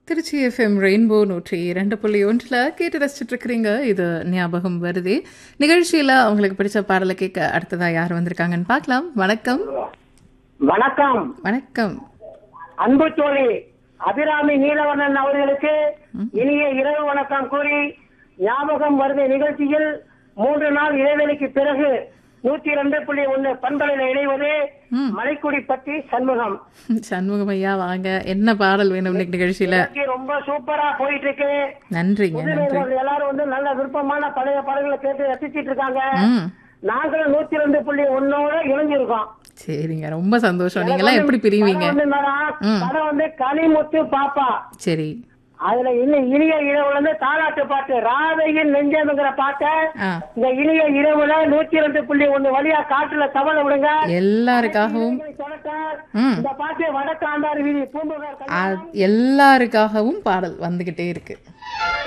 Trichy FM rainbow நூற்றி இரண்டு புள்ளி ஒன்றில் கேட்டு ரசிச்சுட்டு இருக்கிறீங்க இது ஞாபகம் வருது நிகழ்ச்சியில் அவங்களுக்கு பிடிச்ச பாடலை கேட்க அடுத்ததாக யார் வந்திருக்காங்கன்னு பார்க்கலாம் வணக்கம் வணக்கம் வணக்கம் அன்பு தோழி அபிராமி நீலவண்ணன் அவர்களுக்கு இனிய இரவு வணக்கம் கூறி ஞாபகம் வருத நிகழ்ச்சியில் மூன்று நாள் இடைவெளிக்கு பிறகு நூத்தி ரெண்டு புள்ளி ஒண்ணு பண்பலையில இணைவது ம். மலைக்குடி பற்றி சண்முகம் சண்முகம் ஐயா வாங்க என்ன பாடல் வேணும் இன்னைக்கு நிகழ்ச்சியில் நிகழ்ச்சி ரொம்ப சூப்பரா போயிட்டு இருக்கு நன்றிங்க நன்றி புதுநேயர்கள் எல்லாரும் வந்து நல்ல விருப்பமான பழைய பாடல்களை கேட்டு ரசிச்சிட்டு இருக்காங்க ம் நாங்களும் நூத்தி ரெண்டு புள்ளி ஒன்னோட இணைஞ்சிருக்கோம் சரிங்க ரொம்ப சந்தோஷம் நீங்களாம் எப்படி பிரிவீங்க படம் வந்து என்னன்னா, ம். படம் வந்து களிமுத்து பாப்பா சரி அதுல இன்னும் இனிய இரவுல இருந்து தாலாட்டு பாட்டு ராதையின் நெஞ்சம்ங்கிற பாட்டை ஆ இந்த இனிய இரவுல நூத்தி ரெண்டு புள்ளி ஒண்ணு வழியா காட்டுல தவளை விடுங்க எல்லாருக்காகவும் சொல்லட்ட, ம் இந்த பாட்டு வடக்காண்டார் வீதி பூம்புகார் அ- எல்லாருக்காகவும் பாடல் வந்துகிட்டே இருக்கு